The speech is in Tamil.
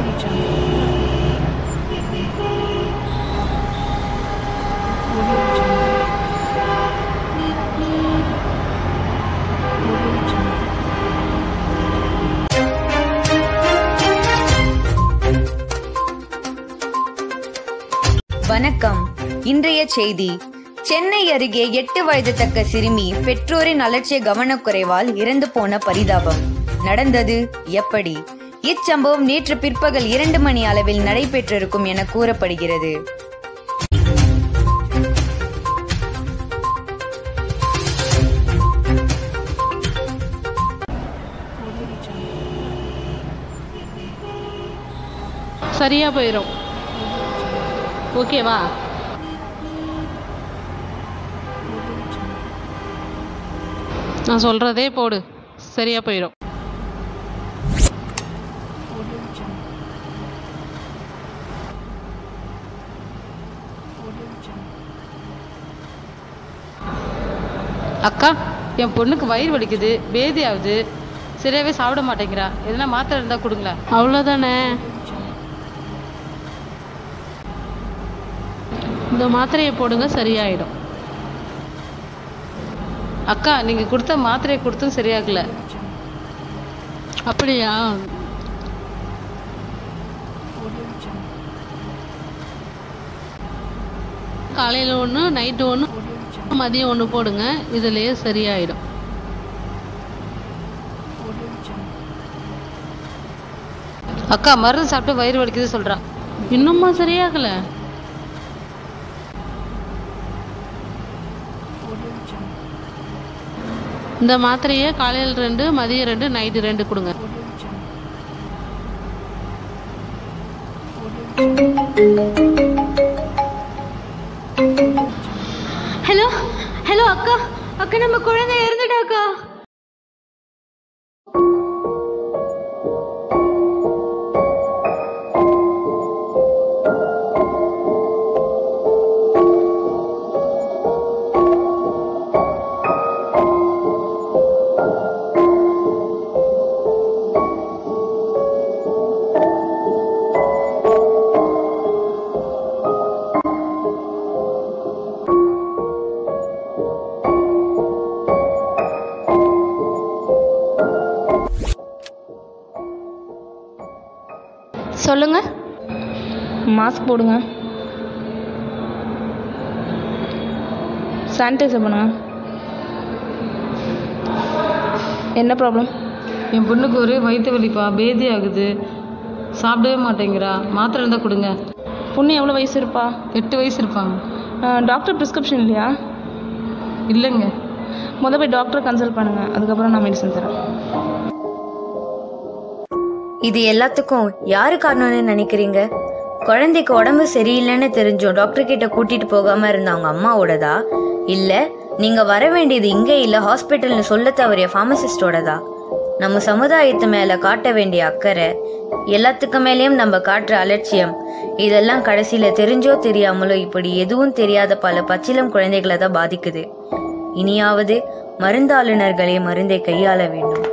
வணக்கம் இன்றைய செய்தி சென்னை அருகே எட்டு வயது தக்க சிறுமி பெற்றோரின் அலட்சிய கவனக்குறைவால் இறந்து போன பரிதாபம் நடந்தது எப்படி இச்சம்பவம் நேற்று பிற்பகல் இரண்டு மணி அளவில் நடைபெற்றிருக்கும் என கூறப்படுகிறது சரியா போயிடும் ஓகேவா நான் சொல்றதே போடு சரியா போயிடும் அக்கா என் பொண்ணுக்கு வயிறு வலிக்குது பேதி ஆகுது சரியாவே சாப்பிட மாட்டேங்கிறா எதனா மாத்திரை இருந்தா கொடுங்களேன் அவ்வளோதானே இந்த மாத்திரையை போடுங்க சரியாயிடும் அக்கா நீங்க கொடுத்த மாத்திரையை கொடுத்தும் சரியாகல அப்படியா காலையில் ஒன்று நைட்டு ஒன்று மதியம் ஒன்று போடுங்க இதுலேயே சரியாயிடும் அக்கா மருந்து சாப்பிட்டு வயிறு வலிக்குது சொல்றா இன்னுமா சரியாகல இந்த மாத்திரையை காலையில் ரெண்டு மதியம் ரெண்டு நைட்டு ரெண்டு கொடுங்க ஹலோ ஹலோ அக்கா அக்கா நம்ம குழந்தை இறந்துட்டாக்கா சொல்லுங்க மாஸ்க் போடுங்க சானிடைசர் பண்ணுங்க என்ன ப்ராப்ளம் என் பொண்ணுக்கு ஒரே வயிற்று வலிப்பா பேதி ஆகுது சாப்பிடவே மாட்டேங்கிறா மாத்திரை இருந்தால் கொடுங்க பொண்ணு எவ்வளோ வயசு இருப்பா எட்டு வயசு இருப்பாங்க டாக்டர் ப்ரிஸ்கிரிப்ஷன் இல்லையா இல்லைங்க முத போய் டாக்டரை கன்சல்ட் பண்ணுங்கள் அதுக்கப்புறம் நான் மெடிசன் தரேன் இது எல்லாத்துக்கும் யாரு காரணம்னு நினைக்கிறீங்க குழந்தைக்கு உடம்பு சரியில்லைன்னு தெரிஞ்சோம் டாக்டர் கிட்ட கூட்டிட்டு போகாம இருந்த அவங்க அம்மாவோடதா இல்ல நீங்க வர வேண்டியது இங்க இல்ல ஹாஸ்பிட்டல்னு சொல்ல தவறிய ஃபார்மசிஸ்டோடதா நம்ம சமுதாயத்து மேல காட்ட வேண்டிய அக்கறை எல்லாத்துக்கு மேலேயும் நம்ம காட்டுற அலட்சியம் இதெல்லாம் கடைசியில தெரிஞ்சோ தெரியாமலோ இப்படி எதுவும் தெரியாத பல பச்சிலம் குழந்தைகளை தான் பாதிக்குது இனியாவது மருந்தாளுநர்களே மருந்தை கையாள வேண்டும்